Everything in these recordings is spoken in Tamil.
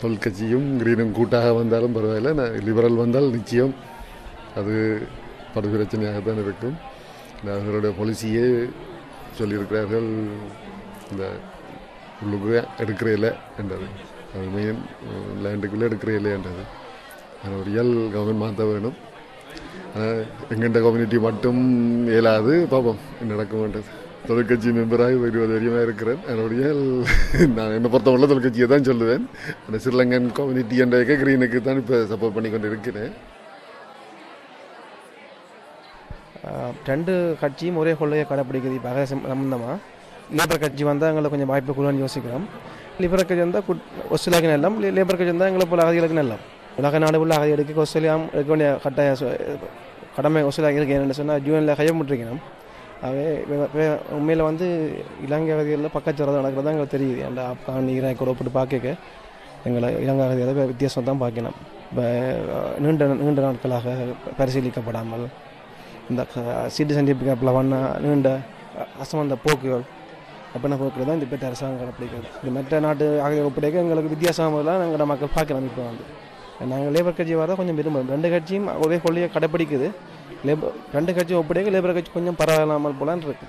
தொல்கட்சியும் கிரீனும் கூட்டாக வந்தாலும் பரவாயில்ல நான் லிபரல் வந்தால் நிச்சயம் அது படு பிரச்சனையாகத்தான் இருக்கும் அவர்களுடைய பாலிசியே சொல்லியிருக்கிறார்கள் இந்த உள்ளுக்கு எடுக்கிற இல்லை என்றது அது மெயின் லேண்டுக்குள்ளே எடுக்கிற இல்லை என்றது அது ஒரு ரியல் கவர்மெண்ட் மாற்ற வேணும் ஆனால் எங்கெண்ட கம்யூனிட்டி மட்டும் இயலாது பார்ப்போம் என்ன நடக்கும்ன்றது தொலைக்காட்சி மெம்பராக ஒரு இருபது வரையுமாக இருக்கிறேன் அதனுடைய நான் என்னை பொறுத்தவரை தொலைக்காட்சியை தான் சொல்லுவேன் அந்த ஸ்ரீலங்கன் கம்யூனிட்டி என்ற கிரீனுக்கு தான் இப்போ சப்போர்ட் பண்ணி கொண்டு இருக்கிறேன் ஆஹ் ரெண்டு கட்சியும் ஒரே கொள்கையை கடைப்பிடிக்குது இப்போ அதை சம்பந்தமாக லேபர் கட்சி வந்தால் எங்களை கொஞ்சம் வாய்ப்பு கொடுன்னு யோசிக்கிறோம் லிபரல் கட்சி வந்தால் குட் ஆஸ்திரேலியாவுக்கு நல்லம் லே- லேபர் கட்சி வந்தால் எங்களை போல அகதிகளுக்கு நல்லம் உலக நாடு உள்ள அகதி எடுக்க ஆஸ்திரேலியா எடுக்க வேண்டிய கட்டாய சு- கடமை ஆஸ்திரேலியா இருக்கு என்னென்னு சொன்னால் ஜூனில் கையமிட்டிருக்கணும் அவே உண்மையில் வந்து இலங்கை அகதிகளில் பக்கச்சரது நடக்கிறது தான் எங்களுக்கு தெரியுது அந்த ஆப்கான் ஈராக் கூட ஒப்பிட்டு பார்க்க எங்களை இலங்கை அகதிகளை வித்தியாசம் தான் பார்க்கணும் இப்போ நீண்ட நீண்ட நாட்களாக பரிசீலிக்கப்படாமல் இந்த சிட்டிசன்ஷிப் கேப்பில் பண்ண நீண்ட அசமந்த போக்குகள் அப்படின்னா போக்குகள் தான் இந்த பெற்ற அரசாங்கம் கடைப்பிடிக்கிறது இந்த மற்ற நாட்டு ஆகிய ஒப்படைக்க எங்களுக்கு வித்தியாசமெல்லாம் எங்களோட மக்கள் பார்க்கலாம் இப்போ வந்து நாங்கள் லேபர் கட்சி வர கொஞ்சம் விரும்புகிறோம் ரெண்டு கட்சியும் ஒரே கொள்கையை கடைப்பிடிக்குது லேபர் ரெண்டு கட்சியும் ஒப்படைக்க லேபர் கட்சி கொஞ்சம் பரவாயில்லாமல் போலான்னு இருக்கு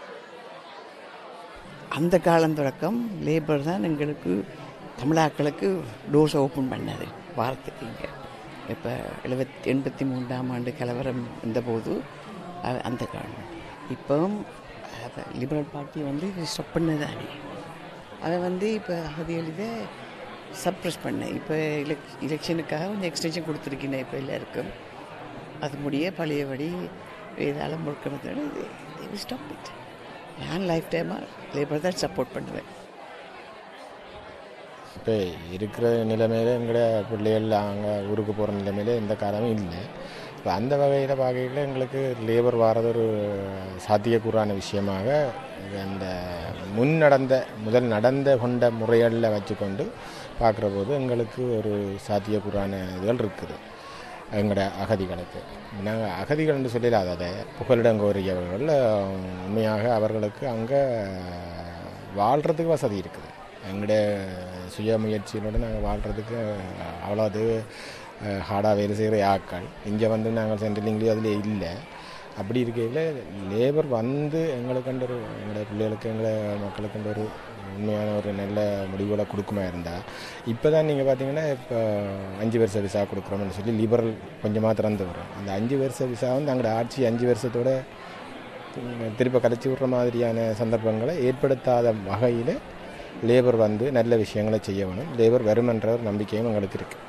அந்த காலம் தொடக்கம் லேபர் தான் எங்களுக்கு தமிழாக்களுக்கு டோர்ஸ் ஓப்பன் பண்ணது வாரத்துக்கு இங்கே இப்போ எழுபத்தி எண்பத்தி மூன்றாம் ஆண்டு கலவரம் இருந்தபோது அ- அந்த காலம் இப்போவும் லிபரல் பார்ட்டி வந்து ஸ்டாப் பண்ணதானே அதை வந்து இப்போ அகதிகள் இதை சப்ரஸ் பண்ண இப்போ எலெக் எலெக்ஷனுக்காக கொஞ்சம் எக்ஸ்டென்ஷன் கொடுத்துருக்கீங்க இப்போ எல்லாருக்கும் அது முடிய பழையபடி இதால் முழுக்கிறதோட ஸ்டாப் இட் நான் லைஃப் டைமாக லேபர் தான் சப்போர்ட் பண்ணுவேன் இப்போ இருக்கிற நிலைமையில எங்களோட பிள்ளைகள் அங்கே ஊருக்கு போகிற நிலைமையில எந்த காலமும் இல்லை இப்போ அந்த வகையில் பார்க்கையில் எங்களுக்கு லேபர் வாரது ஒரு சாத்தியக்கூறான விஷயமாக அந்த முன் நடந்த முதல் நடந்த கொண்ட முறைகளில் வச்சுக்கொண்டு பார்க்குற போது எங்களுக்கு ஒரு சாத்தியக்கூறான இதுகள் இருக்குது எங்களோட அகதிகளுக்கு நாங்கள் அகதிகள்னு சொல்லலாத அதை புகலிடம் கோரியவர்கள் உண்மையாக அவர்களுக்கு அங்கே வாழ்கிறதுக்கு வசதி இருக்குது எங்களோட சுய முயற்சியிலோட நாங்கள் வாழ்கிறதுக்கு அவ்வளோ அது ஹார்டாக வேலை செய்கிற ஆட்கள் இங்கே வந்து நாங்கள் சென்ட்ரலிங்லேயும் அதில் இல்லை அப்படி இருக்கையில் லேபர் வந்து எங்களுக்குன்ற ஒரு எங்களோட பிள்ளைகளுக்கு எங்களை மக்களுக்குன்ற ஒரு உண்மையான ஒரு நல்ல முடிவுகளை கொடுக்குமா இருந்தால் இப்போ தான் நீங்கள் பார்த்தீங்கன்னா இப்போ அஞ்சு வருஷ விசா கொடுக்குறோம்னு சொல்லி லிபரல் கொஞ்சமாக திறந்து வரும் அந்த அஞ்சு வருஷ விசா வந்து எங்களோட ஆட்சி அஞ்சு வருஷத்தோட திருப்ப கலைச்சி விடுற மாதிரியான சந்தர்ப்பங்களை ஏற்படுத்தாத வகையில் லேபர் வந்து நல்ல விஷயங்களை செய்ய வேணும் லேபர் வருமென்ற ஒரு நம்பிக்கையும் எங்களுக்கு இருக்குது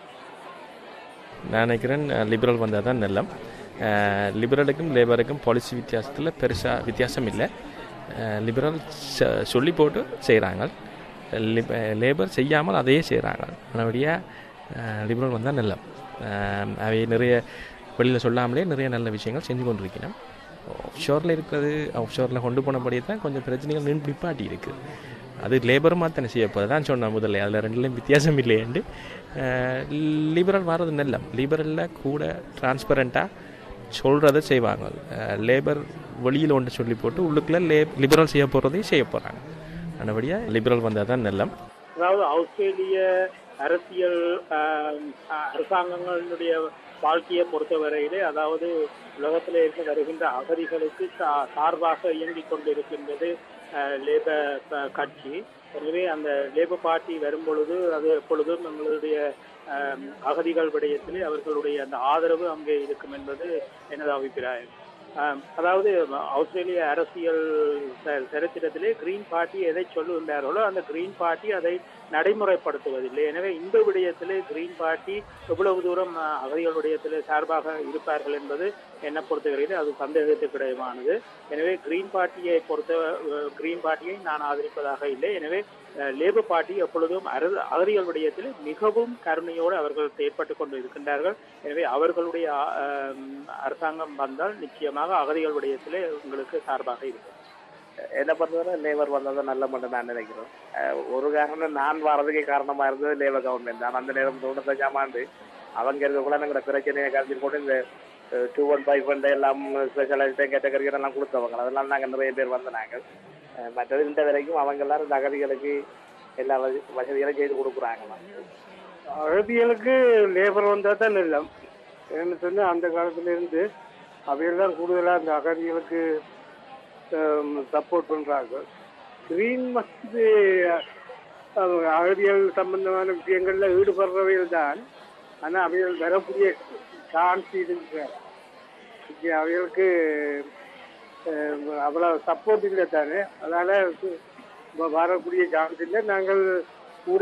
நான் நினைக்கிறேன் லிபரல் வந்தால் தான் நல்லம் லிபரலுக்கும் லேபருக்கும் பாலிசி வித்தியாசத்தில் பெருசாக வித்தியாசம் இல்லை லிபரல் சொல்லி போட்டு செய்கிறாங்க லேபர் செய்யாமல் அதையே செய்கிறாங்க மறுபடியாக லிபரல் வந்தால் நல்லம் அவை நிறைய வெளியில் சொல்லாமலே நிறைய நல்ல விஷயங்கள் செஞ்சு கொண்டிருக்கணும் ஆஃப்ஷோரில் இருக்கிறது ஆஃப்ஷோரில் கொண்டு போனபடியே தான் கொஞ்சம் பிரச்சனைகள் நின்று நிப்பாட்டி இருக்குது அது லேபர் மாத்தனை செய்ய போகிறது தான் சொன்னேன் முதல்ல அதில் ரெண்டுலேயும் வித்தியாசம் இல்லையண்டு லிபரல் வர்றது நல்ல லிபரலில் கூட டிரான்ஸ்பரண்ட்டாக சொல்கிறத செய்வாங்க லேபர் வெளியில் ஒன்று சொல்லி போட்டு உள்ளுக்குள்ளே லே லிபரல் செய்ய போகிறதையும் செய்ய போகிறாங்க நல்லபடியாக லிபரல் வந்தால் தான் நல்லம் அதாவது ஆஸ்திரேலிய அரசியல் அரசாங்கங்களுடைய வாழ்க்கையை பொறுத்தவரையிலே அதாவது உலகத்தில் இருந்து வருகின்ற அகதிகளுக்கு சார்பாக இயங்கிக் கொண்டிருக்கின்றது லேபர் கட்சி எனவே அந்த லேபர் பார்ட்டி வரும் பொழுது அது எப்பொழுதும் நம்மளுடைய அகதிகள் விடயத்திலே அவர்களுடைய அந்த ஆதரவு அங்கே இருக்கும் என்பது எனது அபிப்பிராயம் அதாவது ஆஸ்திரேலிய அரசியல் சரித்திரத்திலே கிரீன் பார்ட்டி எதை சொல்லுகின்றார்களோ அந்த கிரீன் பார்ட்டி அதை நடைமுறைப்படுத்துவதில்லை எனவே இந்த விடயத்திலே கிரீன் பார்ட்டி எவ்வளவு தூரம் அகதிகள் விடயத்திலே சார்பாக இருப்பார்கள் என்பது என்ன பொறுத்தவரையிலே அது சந்தேகத்துக்கு இடமானது எனவே கிரீன் பார்ட்டியை பொறுத்த கிரீன் பார்ட்டியை நான் ஆதரிப்பதாக இல்லை எனவே லேபர் பார்ட்டி எப்பொழுதும் அகதிகள் விடயத்தில் மிகவும் கருணையோடு அவர்கள் செயற்பட்டு கொண்டு இருக்கின்றார்கள் எனவே அவர்களுடைய அரசாங்கம் வந்தால் நிச்சயமாக அகதிகள் விடயத்திலே உங்களுக்கு சார்பாக இருக்கும் என்னை பொறுத்தவரை லேபர் வந்தது நல்ல மட்டும் நான் நினைக்கிறேன் ஒரு காரணம் நான் வர்றதுக்கே காரணமா இருந்தது லேபர் கவர்மெண்ட் தான் அந்த நேரம் தொண்ணூத்தஞ்சாம் ஆண்டு அவங்க இருக்கக்குள்ள எங்களோட பிரச்சனையை கருத்தில் போட்டு இந்த டூ ஒன் ஃபைவ் ஃபண்ட் எல்லாம் ஸ்பெஷலைஸ்ட் கேட்டகரி எல்லாம் கொடுத்தவங்க அதெல்லாம் நாங்கள் நிறைய பேர் வந்தாங்க மற்றது இந்த வரைக்கும் அவங்க எல்லாரும் இந்த அகதிகளுக்கு எல்லா வசதி வசதிகளும் செய்து கொடுக்குறாங்களாம் அகதிகளுக்கு லேபர் வந்தால் தான் எல்லாம் ஏன்னு சொன்னால் அந்த காலத்துல இருந்து அவையெல்லாம் கூடுதலாக அந்த அகதிகளுக்கு சப்போர்ட் பண்ணுறாங்க கிரீன் வந்து அவங்க அகதிகள் சம்பந்தமான விஷயங்களில் ஈடுபடுறவைகள் தான் ஆனால் அவைகள் வரக்கூடிய சான்ஸ் இருக்கு இங்கே அவைகளுக்கு அஹ், அவ்வளோ சப்போர்ட் இல்லை தானே அதனால் வ- வரக்கூடிய சான்ஸ் இல்லை நாங்கள் கூட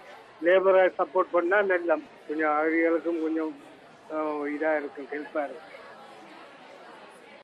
லேபரை சப்போர்ட் பண்ணால் நல்லம் கொஞ்சம் அகதிகளுக்கும் கொஞ்சம் இதாக இருக்கும் ஹெல்ப்பாக இருக்கும்